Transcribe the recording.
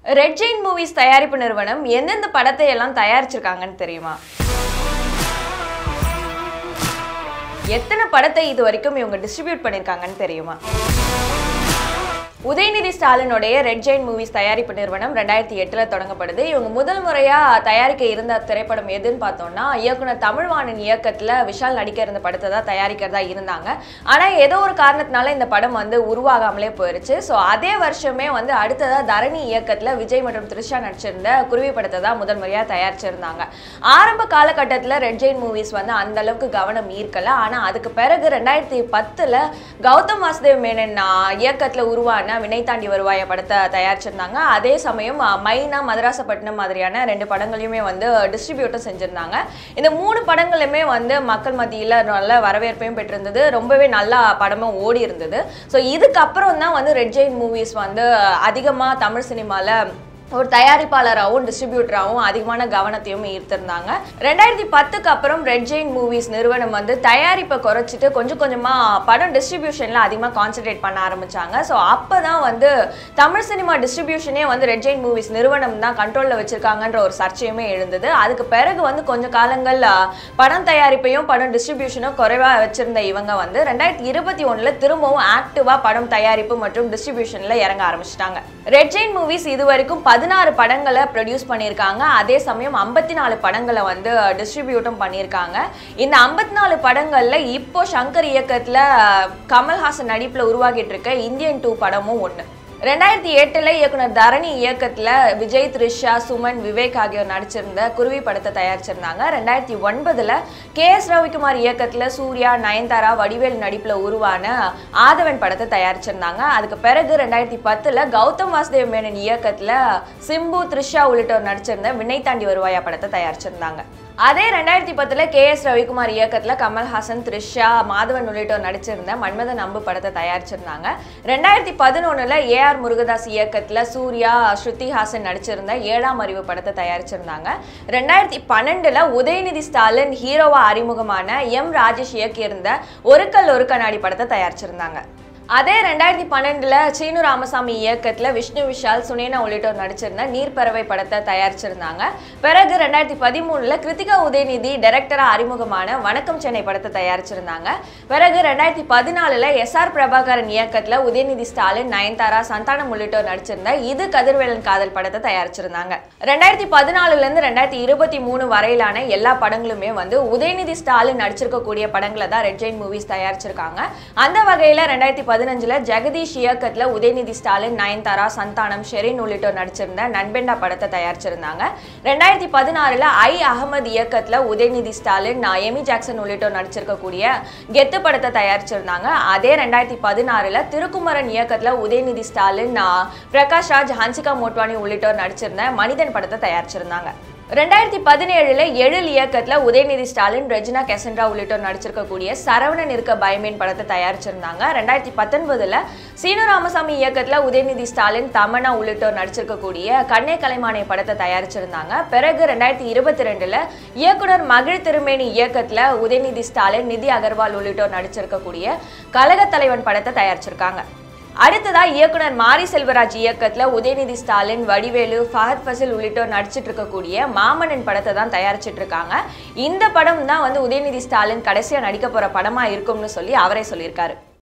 red Jain movies தயாரிப்பு நிறுவனம் எந்தெந்த படத்தை எல்லாம் தயாரிச்சிருக்காங்கன்னு தெரியுமா எத்தனை படத்தை இது வரைக்கும் இவங்க டிஸ்ட்ரிபியூட் பண்ணியிருக்காங்கன்னு தெரியுமா உதயநிதி ஸ்டாலினுடைய ரெட் ஜெயின் மூவிஸ் தயாரிப்பு நிறுவனம் ரெண்டாயிரத்தி எட்டில் தொடங்கப்படுது இவங்க முதல் முறையாக தயாரிக்க இருந்த திரைப்படம் எதுன்னு பார்த்தோம்னா இயக்குனர் தமிழ்வாணன் இயக்கத்தில் விஷால் நடிக்க இருந்த படத்தை தான் தயாரிக்கிறதா இருந்தாங்க ஆனால் ஏதோ ஒரு காரணத்தினால இந்த படம் வந்து உருவாகாமலே போயிருச்சு ஸோ அதே வருஷமே வந்து அடுத்ததாக தரணி இயக்கத்தில் விஜய் மற்றும் த்ரிஷா நடிச்சிருந்த குருவி படத்தை தான் முதல் முறையாக தயாரிச்சிருந்தாங்க ஆரம்ப காலகட்டத்தில் ரெட் ஜெயின் மூவிஸ் வந்து அந்த அளவுக்கு கவனம் ஈர்க்கல ஆனால் அதுக்கு பிறகு ரெண்டாயிரத்தி பத்தில் கௌதம் வாசுதேவ் மேனன் இயக்கத்தில் உருவான வினை தாண்டி வருவாய படத்தை தயாரிச்சிருந்தாங்க அதே சமயம் அஹ், மைனா மதராசப்பட்டினம் மாதிரியான ரெண்டு படங்களையுமே வந்து டிஸ்ட்ரிபியூட்டும் செஞ்சிருந்தாங்க இந்த மூணு படங்களுமே வந்து மக்கள் மத்தியில் நல்ல வரவேற்பையும் பெற்றிருந்தது ரொம்பவே நல்லா படமும் ஓடி இருந்தது ஸோ இதுக்கப்புறம் தான் வந்து ரெட் ஜெயின் மூவிஸ் வந்து அதிகமாக தமிழ் சினிமாவில் ஒரு தயாரிப்பாளராகவும் டிஸ்ட்ரிபியூட்டராகவும் அதிகமான கவனத்தையும் ஈர்த்திருந்தாங்க ரெண்டாயிரத்தி பத்துக்கு அப்புறம் ரெட் ஜெயின் மூவிஸ் நிறுவனம் வந்து தயாரிப்பை குறைச்சிட்டு கொஞ்சம் கொஞ்சமாக படம் டிஸ்ட்ரிபியூஷனில் அதிகமாக கான்சென்ட்ரேட் பண்ண ஆரம்பிச்சாங்க ஸோ அப்போ தான் வந்து தமிழ் சினிமா டிஸ்ட்ரிபியூஷனே வந்து ரெட் ஜெயின் மூவிஸ் நிறுவனம் தான் கண்ட்ரோலில் வச்சிருக்காங்கன்ற ஒரு சர்ச்சையுமே எழுந்தது அதுக்கு பிறகு வந்து கொஞ்ச காலங்கள் ஆ, படம் தயாரிப்பையும் படம் டிஸ்ட்ரிபியூஷனும் குறைவாக வச்சிருந்த இவங்க வந்து ரெண்டாயிரத்தி இருபத்தி ஒன்றில் திரும்பவும் ஆக்டிவாக படம் தயாரிப்பு மற்றும் டிஸ்ட்ரிபியூஷனில் இறங்க ஆரம்பிச்சிட்டாங்க ரெட் ஜெயின் மூவிஸ் இது வரைக்கும் பதினாறு படங்களை ப்ரொடியூஸ் பண்ணியிருக்காங்க அதே சமயம் ஐம்பத்தி நாலு படங்களை வந்து டிஸ்ட்ரிபியூட்டும் பண்ணியிருக்காங்க இந்த ஐம்பத்தி நாலு படங்களில் இப்போ சங்கர் இயக்கத்தில் கமல்ஹாசன் நடிப்பில் உருவாகிட்டு இருக்க இந்தியன் டூ படமும் ஒன்று ரெண்டாயிரத்தி எட்டுல இயக்குனர் தரணி இயக்கத்துல விஜய் த்ரிஷா சுமன் விவேக் ஆகியோர் நடிச்சிருந்த குருவி படத்தை தயாரிச்சிருந்தாங்க ரெண்டாயிரத்தி ஒன்பதுல கே எஸ் ரவிக்குமார் இயக்கத்துல சூர்யா நயன்தாரா வடிவேல் நடிப்புல உருவான ஆதவன் படத்தை தயாரிச்சிருந்தாங்க அதுக்கு பிறகு ரெண்டாயிரத்தி பத்துல கௌதம் வாசுதேவ் மேனன் இயக்கத்துல சிம்பு த்ரிஷா உள்ளிட்டோர் நடிச்சிருந்த வினை தாண்டி வருவாயா படத்தை தயாரிச்சிருந்தாங்க அதே ரெண்டாயிரத்தி பத்துல கே எஸ் ரவிக்குமார் இயக்கத்துல கமல்ஹாசன் த்ரிஷா மாதவன் உள்ளிட்டோர் நடிச்சிருந்த மன்மதன் அம்பு படத்தை தயாரிச்சிருந்தாங்க ரெண்டாயிரத்தி பதினொன்னுல ஏ ஆர் முருகதாஸ் இயக்கத்துல சூர்யா ஸ்ருதி ஹாசன் நடிச்சிருந்த ஏழாம் அறிவு படத்தை தயாரிச்சிருந்தாங்க ரெண்டாயிரத்தி பன்னெண்டுல உதயநிதி ஸ்டாலின் ஹீரோவா அறிமுகமான எம் ராஜேஷ் இயக்கியிருந்த ஒரு கல் ஒரு கண்ணாடி படத்தை தயாரிச்சிருந்தாங்க அதே ரெண்டாயிரத்தி பன்னெண்டுல சீனு ராமசாமி இயக்கத்துல விஷ்ணு விஷால் சுனேனா உள்ளிட்டோர் நடிச்சிருந்த நீர்ப்பறவை படத்தை தயாரிச்சிருந்தாங்க பிறகு ரெண்டாயிரத்தி பதிமூணுல கிருத்திகா உதயநிதி டைரக்டரா அறிமுகமான வணக்கம் சென்னை படத்தை தயாரிச்சிருந்தாங்க பிறகு ரெண்டாயிரத்தி பதினாலுல எஸ் ஆர் பிரபாகரன் இயக்கத்துல உதயநிதி ஸ்டாலின் நயன்தாரா சந்தானம் உள்ளிட்டோர் நடிச்சிருந்த இது கதிர்வேலன் காதல் படத்தை தயாரிச்சிருந்தாங்க ரெண்டாயிரத்தி பதினாலுல இருந்து ரெண்டாயிரத்தி இருபத்தி மூணு வரையிலான எல்லா படங்களுமே வந்து உதயநிதி ஸ்டாலின் நடிச்சிருக்கக்கூடிய படங்களை தான் ரெட் ஜெயின் மூவிஸ் தயாரிச்சிருக்காங்க அந்த வகையில ரெண்டாயிரத்தி பதினஞ்சுல ஜெகதீஷ் இயக்கத்துல உதயநிதி ஸ்டாலின் நயன்தாரா சந்தானம் ஷெரின் உள்ளிட்டோர் நடிச்சிருந்த நண்பெண்டா படத்தை தயாரிச்சிருந்தாங்க ரெண்டாயிரத்தி பதினாறுல ஐ அகமது இயக்கத்துல உதயநிதி ஸ்டாலின் நான் எமி ஜாக்சன் உள்ளிட்டோர் நடிச்சிருக்கக்கூடிய கெத்து படத்தை தயாரிச்சிருந்தாங்க அதே ரெண்டாயிரத்தி பதினாறுல திருக்குமரன் இயக்கத்துல உதயநிதி ஸ்டாலின் நான் பிரகாஷ் ராஜ் ஹன்சிகா மோட்வானி உள்ளிட்டோர் நடிச்சிருந்த மனிதன் படத்தை தயாரிச்சிருந்தாங்க ரெண்டாயிரத்தி பதினேழுல எழில் இயக்கத்துல உதயநிதி ஸ்டாலின் ரெஜினா கெசன்ட்ரா உள்ளிட்டோர் நடிச்சிருக்கக்கூடிய சரவணன் இருக்க பயமேன் படத்தை தயாரிச்சிருந்தாங்க ரெண்டாயிரத்தி பத்தொன்பதுல சீனு ராமசாமி இயக்கத்துல உதயநிதி ஸ்டாலின் தமனா உள்ளிட்டோர் நடிச்சிருக்கக்கூடிய கண்ணே கலைமானே படத்தை தயாரிச்சிருந்தாங்க பிறகு ரெண்டாயிரத்தி இருபத்தி ரெண்டுல இயக்குனர் மகிழ் திருமேனி இயக்கத்துல உதயநிதி ஸ்டாலின் நிதி அகர்வால் உள்ளிட்டோர் நடிச்சிருக்கக்கூடிய கழக தலைவன் படத்தை தயாரிச்சிருக்காங்க அடுத்ததா இயக்குனர் மாரி செல்வராஜ் இயக்கத்துல உதயநிதி ஸ்டாலின் வடிவேலு ஃபஹத் ஃபசில் உள்ளிட்டோர் நடிச்சிட்டு இருக்கக்கூடிய மாமன்னன் படத்தை தான் தயாரிச்சிட்டு இருக்காங்க இந்த படம் தான் வந்து உதயநிதி ஸ்டாலின் கடைசியா நடிக்க போற படமா இருக்கும்னு சொல்லி அவரே சொல்லியிருக்காரு